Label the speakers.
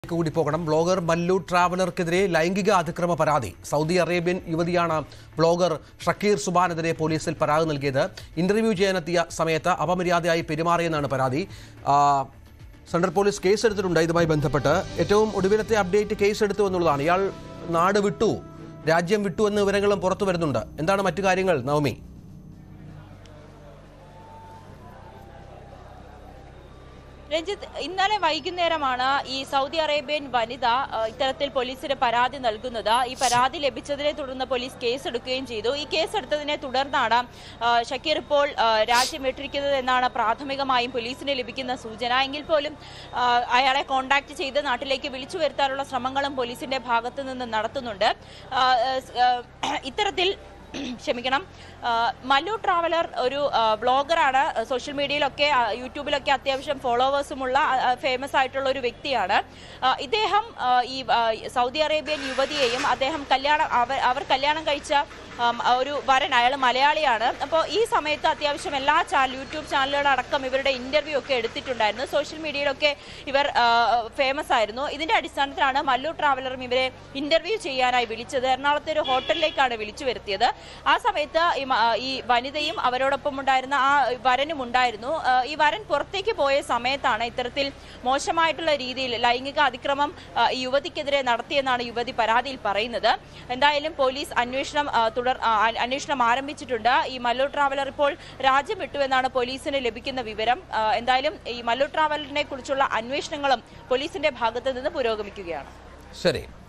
Speaker 1: കൂടി പോകണം ബ്ലോഗർ മല്ലു ട്രാവലർക്കെതിരെ ലൈംഗിക അതിക്രമ പരാതി സൗദി അറേബ്യൻ യുവതിയാണ് ബ്ലോഗർ ഷക്കീർ സുബാനെതിരെ പോലീസിൽ പരാതി നൽകിയത് ഇന്റർവ്യൂ ചെയ്യാനെത്തിയ സമയത്ത് അപമര്യാദയായി പെരുമാറിയെന്നാണ് പരാതി ആ, സെൻട്രൽ പോലീസ് കേസെടുത്തിട്ടുണ്ട് ഇതുമായി ബന്ധപ്പെട്ട് ഏറ്റവും ഒടുവിലത്തെ അപ്ഡേറ്റ് കേസെടുത്തു എന്നുള്ളതാണ് ഇയാൾ നാട് വിട്ടു രാജ്യം വിട്ടു എന്ന വിവരങ്ങളും പുറത്തു വരുന്നുണ്ട് എന്താണ് മറ്റു കാര്യങ്ങൾ നവമി
Speaker 2: രഞ്ജിത്ത് ഇന്നലെ വൈകുന്നേരമാണ് ഈ സൗദി അറേബ്യൻ വനിത ആ, ഇത്തരത്തിൽ പോലീസിന് പരാതി നൽകുന്നത് ഈ പരാതി ലഭിച്ചതിനെ തുടർന്ന് പോലീസ് കേസെടുക്കുകയും ചെയ്തു ഈ കേസെടുത്തതിനെ തുടർന്നാണ് ആ, ഷക്കീർ ഇപ്പോൾ ആ, രാജ്യം വിട്ടിരിക്കുന്നത് എന്നാണ് പ്രാഥമികമായും പോലീസിന് ലഭിക്കുന്ന സൂചന എങ്കിൽ പോലും ആ, അയാളെ കോണ്ടാക്ട് ചെയ്ത് നാട്ടിലേക്ക് വിളിച്ചു വരുത്താനുള്ള ശ്രമങ്ങളും പോലീസിന്റെ ഭാഗത്തു നിന്ന് നടത്തുന്നുണ്ട് ആ, ആ, ഇത്തരത്തിൽ ക്ഷമിക്കണം ആ, മല്ലു ട്രാവലർ ഒരു ആ, ബ്ലോഗറാണ് സോഷ്യൽ മീഡിയയിലൊക്കെ ആ, യൂട്യൂബിലൊക്കെ അത്യാവശ്യം ഫോളോവേഴ്സുമുള്ള ഫേമസ് ആയിട്ടുള്ള ഒരു വ്യക്തിയാണ് ആ, ഇദ്ദേഹം ആ, ഈ ആ, സൗദി അറേബ്യൻ യുവതിയെയും അദ്ദേഹം കല്യാണം അവർ അവർ കല്യാണം കഴിച്ച ആം, ഒരു വരൻ അയാൾ മലയാളിയാണ് അപ്പോൾ ഈ സമയത്ത് അത്യാവശ്യം എല്ലാ ചാനൽ യൂട്യൂബ് ചാനലുകളടക്കം ഇവരുടെ ഇന്റർവ്യൂ ഒക്കെ എടുത്തിട്ടുണ്ടായിരുന്നു സോഷ്യൽ മീഡിയയിലൊക്കെ ഇവർ ഫേമസ് ആയിരുന്നു ഇതിന്റെ അടിസ്ഥാനത്തിലാണ് മല്ലു ട്രാവലറും ഇവരെ ഇന്റർവ്യൂ ചെയ്യാനായി വിളിച്ചത് എറണാകുളത്തെ ഒരു ഹോട്ടലിലേക്കാണ് വിളിച്ചു വരുത്തിയത് ആ സമയത്ത് ഈ മ- ഈ വനിതയും അവരോടൊപ്പം ഉണ്ടായിരുന്ന ആ വരനും ഉണ്ടായിരുന്നു ആ, ഈ വരൻ പുറത്തേക്ക് പോയ സമയത്താണ് ഇത്തരത്തിൽ മോശമായിട്ടുള്ള രീതിയിൽ ലൈംഗിക അതിക്രമം ആ, ഈ യുവതിക്കെതിരെ നടത്തിയെന്നാണ് യുവതി പരാതിയിൽ പറയുന്നത് എന്തായാലും പോലീസ് അന്വേഷണം ആ, തുടർ ആ, അന്വേഷണം ആരംഭിച്ചിട്ടുണ്ട് ഈ മല്ലു ട്രാവലർ ഇപ്പോൾ രാജ്യം വിട്ടുവെന്നാണ് പോലീസിന് ലഭിക്കുന്ന വിവരം ആ, എന്തായാലും ഈ മല്ലു ട്രാവലറിനെ കുറിച്ചുള്ള അന്വേഷണങ്ങളും പോലീസിന്റെ ഭാഗത്ത് നിന്ന് പുരോഗമിക്കുകയാണ്
Speaker 1: ശരി